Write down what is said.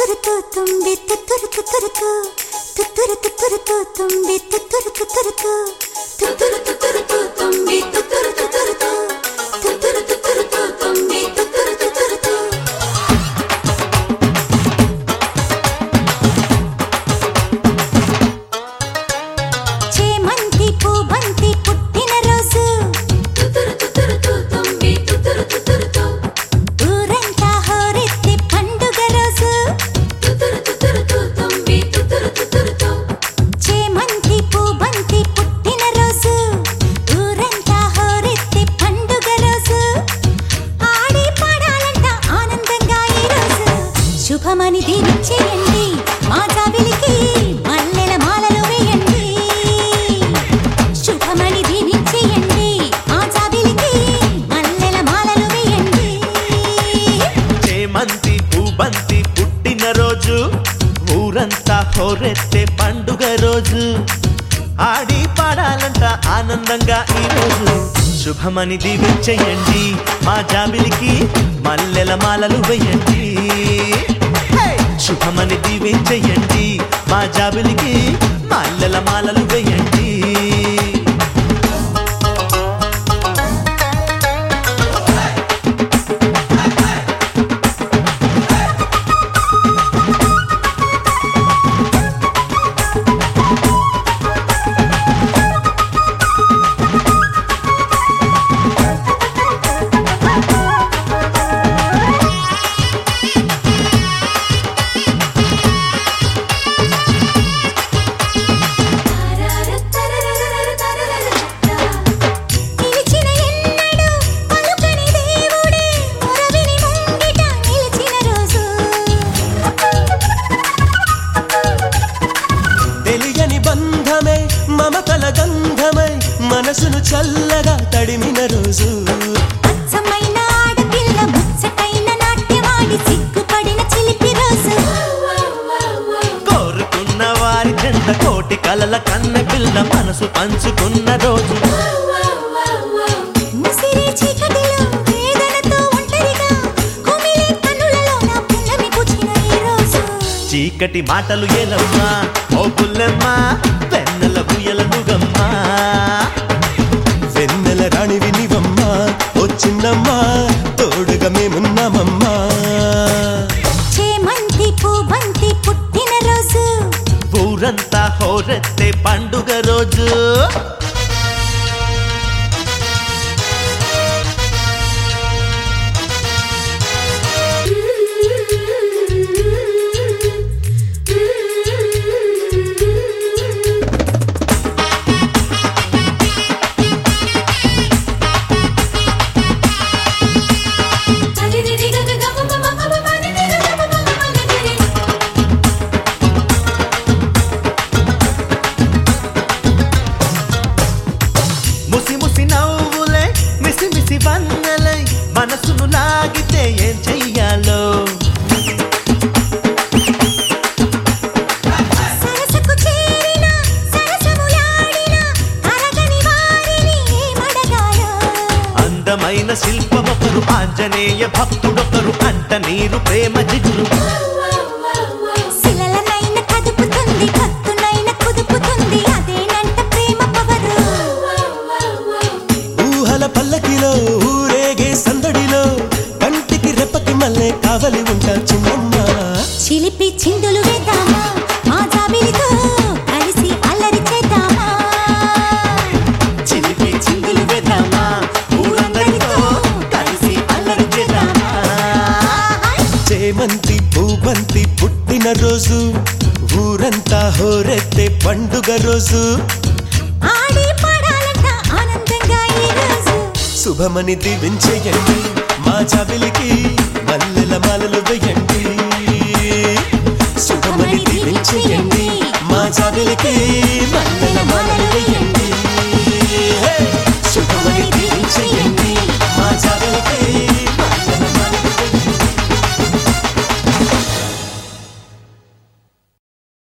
తుతురుతు తుంబి తుతురు తుతురుతు తుతురు తుతురుతు తుంబి తుతురు తుతురుతు తుతురు తుతురుతు తుంబి తుతురు తుతురుతు తుతురు తుతురుతు తుంబి తుతురు తుతురుతు చేమంతి పూబంతి పుట్టిన రోజు తుతురు తుతురుతు తుంబి తుతురు తుతురుతు ఊరంతా హోరెత్తి పండుగ రోజు తుతురు తుతురుతు తుంబి తుతురు తుతురుతు చేమంతి పూబంతి పుట్టిన రోజు ఊరంతా హోరెత్తి పండుగ రోజు ఆడి పాడాలంట ఆనందంగా ఈ రోజు శుభమని దీవించేయండి మా జాబిలికి మల్లెల మాలలు వేయండి శుభమని దీవించేయండి మా జాబిలికి మల్లెల మాలలు వేయండి చేమంతి పూబంతి పుట్టిన రోజు ఊరంతా హోరెత్తే పండుగ రోజు ఆడి పాడాలంట ఆనందంగా ఈ రోజు శుభమని దీవించేయండి మా జాబిలికి మల్లెల మాలలు వేయండి హే! శుభమని దీవించేయండి మా జాబిలికి మల్లెల మాలలు వేయండి నిలిచిన ఎన్నడు పలుకని దేవుడే మొరవిని ముంగిట నిలిచిన రోజు తెలియని బంధమే మమతల గంధమై మనసును చల్లగా తడిమిన రోజు అచ్చమైన ఆడపిల్ల ముచ్చటైన నాట్యమాడి సిగ్గుపడిన చిలిపి రోజు కోరుకున్న వారి చెంత కోటి కలల కన్న పిల్ల మనసు పంచుకున్న రోజు ముసిరే చీకటిలో వేదనతో ఒంటరిగా కుమిలే కన్నులలో నా పున్నమి కూర్చిన ఈ రోజు చీకటి మాటలు ఏలమ్మా ఓ పుల్లెమ్మ వెన్నెల బుయ్యల నుగమ్మా వెన్నెల రాణి వినివమ్మా ఓ చిన్నమ్మా తోడుగా మేమున్నామమ్మా చేమంతి పూబంతి పుట్టిన రోజు ఊరంతా హోరెత్తే పండుగ రోజు ముసి ముసి నవ్వులే మిసి మిసి వన్నెలై మనసును లాగితే ఏం చెయ్యాలో సరసకు చేరిన సరసములాడిన అరగని వారిని ఏమడగాలో అందమైన శిల్పమొకరు ఆంజనేయ భక్తుడొకరు అంట నీరు ప్రేమ జిగురు శిలలనైన కదుపుతుంది కత్తునైన కుదుపుతుంది అదేనంట ప్రేమ పవరు ఊహల పల్లకిలో ఊరేగే సందడిలో కంటికి రెప్పకి మల్లె కావలి ఉంటా చిన్నమ్మ చిలిపి చిందులు వేద్దామా మా జాబిలితో కలిసి అల్లరి చేద్దామా చిలిపి చిందులు వేద్దామా ఊరందరితో కలిసి అల్లరి చేద్దామా చేమంతి పూబంతి పుట్టిన రోజు ఊరంతా హోరెత్తే పండుగ రోజు ఆడి పాడాలంట ఆనందంగా ఈ రోజు శుభమని దీవించేయండి మా జాబిలికి మల్లెల మాలలు వేయండి శుభమని దీవించేయండి మా జాబిలికి మల్లెల మాలలు